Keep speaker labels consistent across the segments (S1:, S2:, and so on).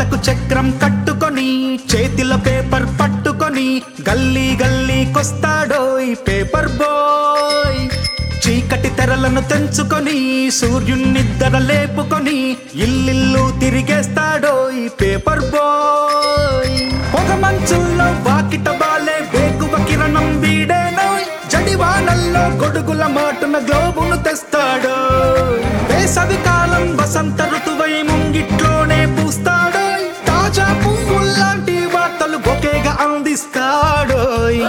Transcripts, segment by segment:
S1: మెడకు చక్రం కట్టుకొని చేతిలో పేపర్ పట్టుకొని గల్లీ గల్లీకొస్తాడో ఈ పేపర్ బాయ్ చీకటి తెరలను తెంచుకొని సూర్యునిద్దర లేపుకొని ఇల్లిల్లు తిరిగేస్తాడో ఈ పేపర్ బాయ్ పొగ మంచుల్లో వాకిట బాలే వేకువ కిరణం వీడేనో జడివానల్లో గొడుగుల మాటున గ్లోబును తెస్తాడు వేసవి కాలం వసంత ఋతువై ముంగిట్లోనే పూస్తాడు తాజా పువ్వుల్లాంటి వార్తలు బొకేగా అందిస్తాడు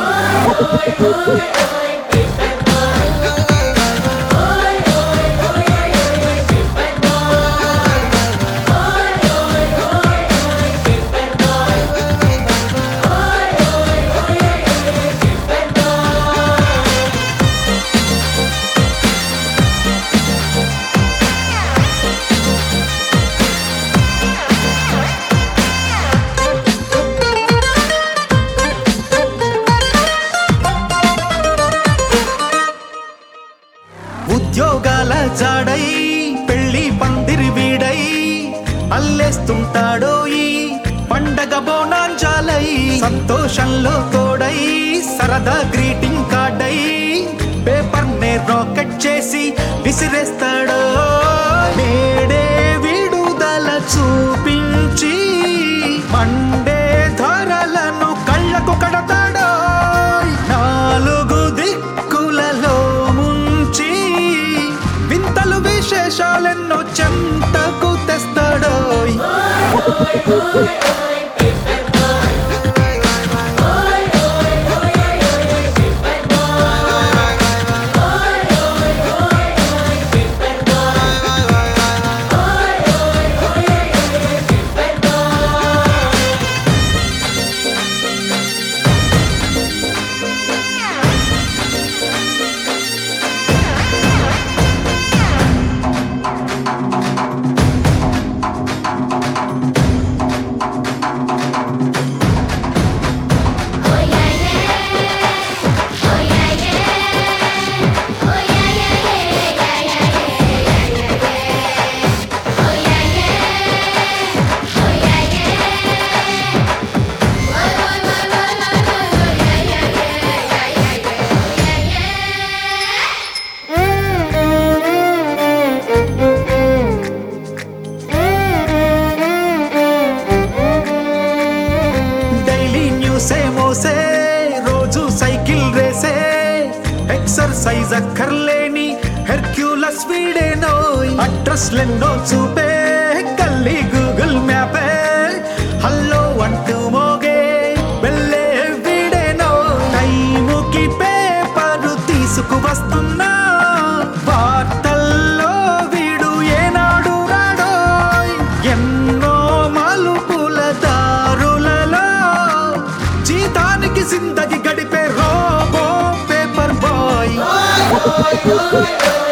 S1: ఉద్యోగాల జాడై పెళ్లి పందిరి వీడై అల్లేస్తుంటాడో ఈ పండగ బోనాంజాలై సంతోషంలో తోడై సరదా గ్రీటింగ్ కార్డై పేపర్ నే రాకెట్ చేసి విసిరేస్తాడో నేడే విడుదల చూపించి మండే ధరలను కళ్ళకు కడతాడో నాలుగు దిక్కులలో ముంచి వింతలు విశేషాలెన్నో చెంతకు తెస్తాడో డైలీ న్యూసే మోసే రోజు సైకిల్ రేసే ఎక్సర్సైజ్ అక్కర్లేని హెర్క్యూలస్ వీడేనో అడ్రస్ లెన్నో చూపే కల్లి గూగుల్ మ్యాపే హల్లో అంటూ మోగే వెళ్ళే వీడేనో టైముకి పేపరు తీసుకువస్తున్నా వార్తల్లో వీడు ఏనాడు రాడోయ్ ఎన్నో మలుపుల దారులలో జీతానికి జిందగి గడిపే రోబో పేపర్ బాయ్